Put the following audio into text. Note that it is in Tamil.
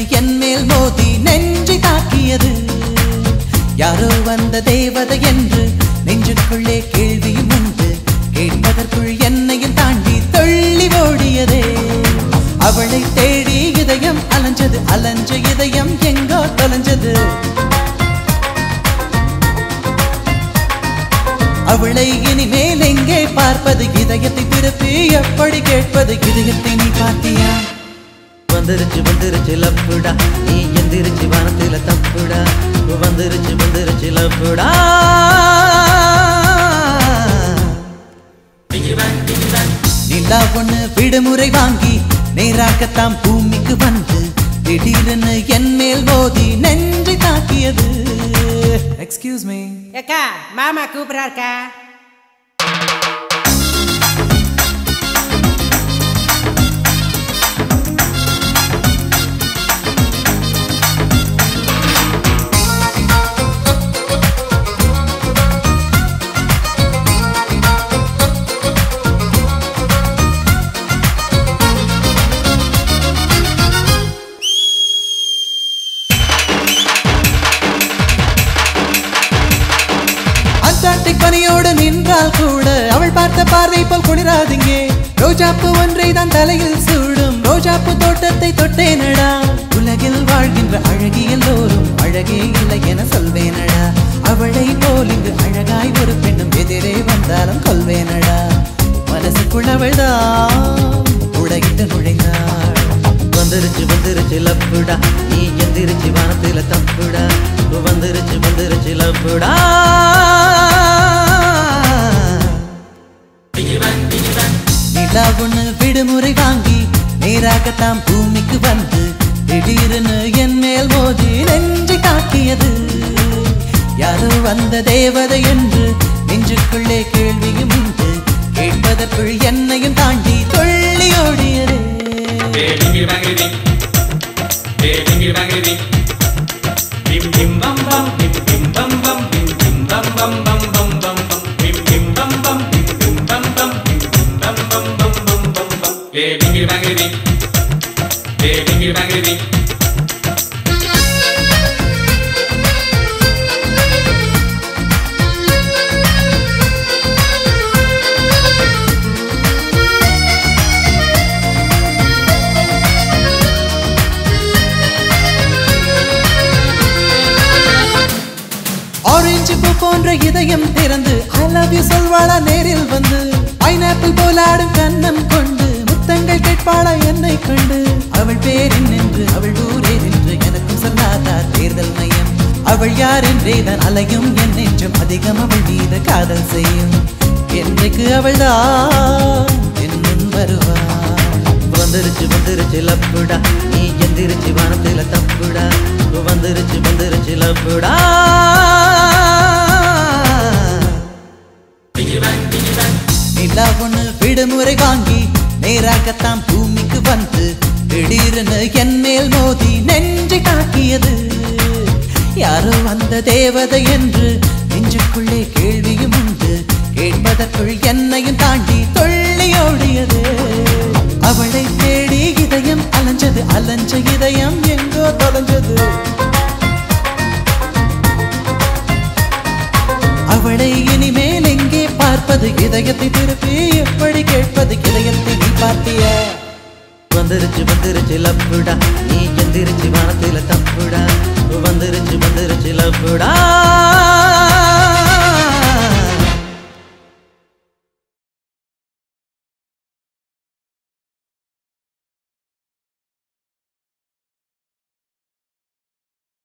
என் மேல் மோதி நெஞ்சை தாக்கியது யாரோ வந்த தேவதை என்று நெஞ்சுக்குள்ளே கேள்வியும் உண்டு கேட்பதற்குள் என்னையும் தாண்டி தள்ளி ஓடியதே அவளை தேடி இதயம் அலைஞ்சது அலைஞ்ச இதயம் எங்கோ தொலைஞ்சது அவளை இனிமேல் எங்கே பார்ப்பது இதயத்தை திருப்பி எப்படி கேட்பது இதயத்தை நீ பார்த்தியா வந்துருச்சு வந்துருச்சு லப்புடா நீ எந்திரிச்சு வானத்துல தப்புடா வந்துருச்சு வந்துருச்சு லப்புடா நிலா ஒண்ணு விடுமுறை வாங்கி நேராகத்தாம் பூமிக்கு வந்து திடீரென்னு என் மேல் மோதி நெஞ்சை தாக்கியது எக்ஸ்கியூஸ் மீ ஏக்கா மாமா கூப்பிடாருக்கா அண்டார்டிக் பனியோடு நின்றால் கூட அவள் பார்த்த பார்வை போல் குளிராதிங்கே ரோஜாப்பு ஒன்றை தான் தலையில் சூடும் ரோஜாப்பு தோட்டத்தை தொட்டேனடா உலகில் வாழ்கின்ற அழகி எல்லோரும் அழகே இல்லை என சொல்வேனடா அவளை போல் இங்கு அழகாய் ஒரு பெண்ணும் எதிரே வந்தாலும் கொள்வேனடா மனசுக்குள் அவள்தான் உலகிட்டு நுழைந்தாள் வந்துருச்சு வந்துருச்சு லப்புடா நீ எந்திரிச்சு வானத்துல தப்புடா வந்துருச்சு வந்துருச்சு லப்புடா நிலா ஒண்ணு விடுமுறை வாங்கி நேராகத்தாம் பூமிக்கு வந்து திடீர்னு என் மேல் மோதி நெஞ்சை தாக்கியது யாரோ வந்த தேவதை என்று நெஞ்சுக்குள்ளே கேள்வியும் உண்டு கேட்பதற்குள் என்னையும் தாண்டி தொள்ளி ஓடியது Bingiri bangiri bing, bingiri bangiri bim bim bam bam, bim bim bam bam, bim bim bam bam bam bam bam bam, bim bim bam bam, bim bim bam bam, bim bim bam bam bam bam bam bam. Hey, bingiri bangiri, hey, bingiri bangiri. Orange பூ போன்ற இதயம் திறந்து ஐ லவ் யூ சொல்வாளா நேரில் வந்து பைனாப்பிள் போலாடும் கண்ணம் கொண்டு முத்தங்கள் கேட்பாளா என்னை கண்டு அவள் பேரின் என்று அவள் ஊரே என்று எனக்கும் சொல்லாதா தேர்தல் மையம் அவள் யார் என்றே தான் அலையும் என் நெஞ்சம் அதிகம் அவள் மீது காதல் செய்யும் என்றைக்கு அவள்தான் என் முன் வருவாள் வந்துருச்சு வந்துருச்சு லப்புடா நீ எந்திரிச்சு வானத்துல தப்புடா வந்துருச்சு வந்துருச்சு லப்புடா நிலா ஒண்ணு விடுமுறை வாங்கி நேராகத்தாம் பூமிக்கு வந்து திடீரென என் மேல் மோதி நெஞ்சை தாக்கியது யாரோ வந்த தேவதை என்று நெஞ்சுக்குள்ளே கேள்வியும் உண்டு கேட்பதற்குள் என்னையும் தாண்டி தொள்ளி ஓடியது அவளை தேடி இதயம் அலைஞ்சது அலைஞ்ச இதயம் எங்கோ தொலைஞ்சது அவளை இனிமேல் எங்கே பார்ப்பது இதயத்தை திருப்பி எப்படி கேட்பது இதயத்தை நீ பார்த்தியா வந்துருச்சு வந்துருச்சு லப்புடா நீ எந்திரிச்சு வானத்துல தப்புடா வந்துருச்சு வந்துருச்சு லப்புடா